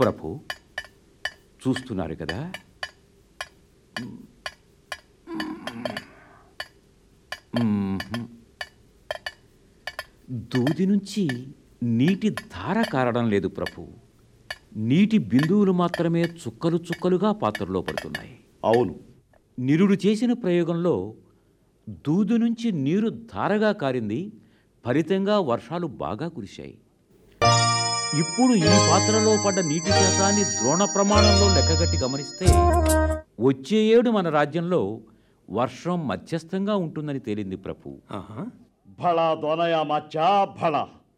ప్రభు చూస్తున్నారు కదా మ్మ్. దూది నుంచి నీటి ధార కారడం లేదు ప్రభు నీటి బిందువులు మాత్రమే చుక్కలు చుక్కలుగా పాత్రలో పడుతున్నాయి అవును నిరుడు చేసిన ప్రయోగంలో దూదు నుంచి నీరు ధారగా కారింది ఫలితంగా వర్షాలు బాగా కురిశాయి ఇప్పుడు ఈ పాత్రలో పడ్డ నీటి శాతాన్ని ద్రోణ ప్రమాణంలో లెక్కగట్టి గమనిస్తే వచ్చే ఏడు మన రాజ్యంలో వర్షం మధ్యస్థంగా ఉంటుందని తేలింది ప్రభు ఆహా భళ దోనయామాచా భళ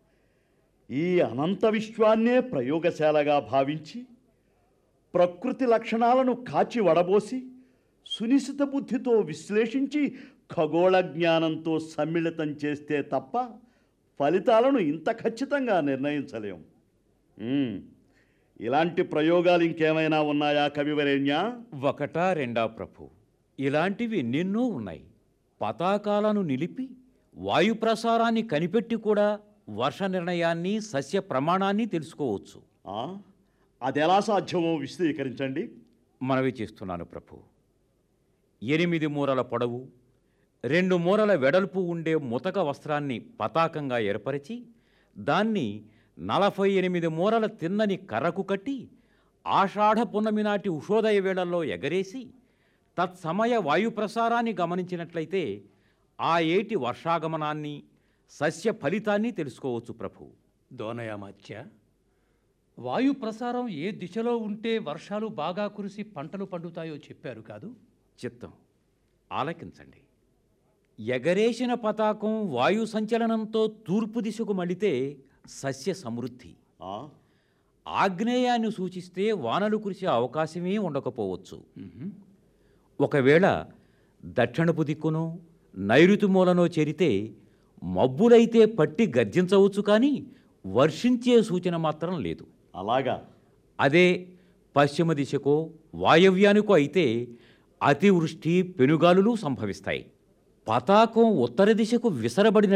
ఈ అనంత విశ్వాన్నే ప్రయోగశాలగా భావించి ప్రకృతి లక్షణాలను కాచి వడబోసి సునిశిత బుద్ధితో విశ్లేషించి ఖగోళ జ్ఞానంతో సమ్మిళితం చేస్తే తప్ప ఫలితాలను ఇంత ఖచ్చితంగా నిర్ణయించలేం ఉమ్, ఇలాంటి ప్రయోగాలు ఇంకేమైనా ఉన్నాయా కవివరేణ్య ఒకటా రెండా ప్రభు ఇలాంటివి ఎన్నెన్నో ఉన్నాయి పతాకాలను నిలిపి వాయు ప్రసారాన్ని కనిపెట్టి కూడా వర్ష నిర్ణయాన్ని సస్య ప్రమాణాన్ని తెలుసుకోవచ్చు ఆ, అదెలా సాధ్యమో విశదీకరించండి మనవి చేస్తున్నాను ప్రభు ఎనిమిది మూరల పొడవు రెండు మూరల వెడల్పు ఉండే ముతక వస్త్రాన్ని పతాకంగా ఏర్పరిచి దాన్ని నలభై ఎనిమిది మూరల తిన్నని కర్రకు కట్టి ఆషాఢ పున్నమి నాటి ఉషోదయ వేళల్లో ఎగరేసి తత్సమయ వాయు ప్రసారాన్ని గమనించినట్లయితే ఆ ఏటి వర్షాగమనాన్ని సస్య ఫలితాన్ని తెలుసుకోవచ్చు ప్రభు దోనయామాత్య వాయు ప్రసారం ఏ దిశలో ఉంటే వర్షాలు బాగా కురిసి పంటలు పండుతాయో చెప్పారు కాదు చిత్తం ఆలకించండి ఎగరేసిన పతాకం వాయు సంచలనంతో తూర్పు దిశకు మళితే సస్య సమృద్ధి ఆ, ఆగ్నేయాన్ని సూచిస్తే వానలు కురిసే అవకాశమే ఉండకపోవచ్చు మ్మ్. ఒకవేళ దక్షిణపు దిక్కునో నైరుతి మూలనో చేరితే మబ్బులైతే పట్టి గర్జించవచ్చు కానీ వర్షించే సూచన మాత్రం లేదు అలాగా అదే పశ్చిమ దిశకో వాయవ్యానికో అయితే అతివృష్టి పెనుగాలులు సంభవిస్తాయి పతాకం ఉత్తర దిశకు విసరబడిన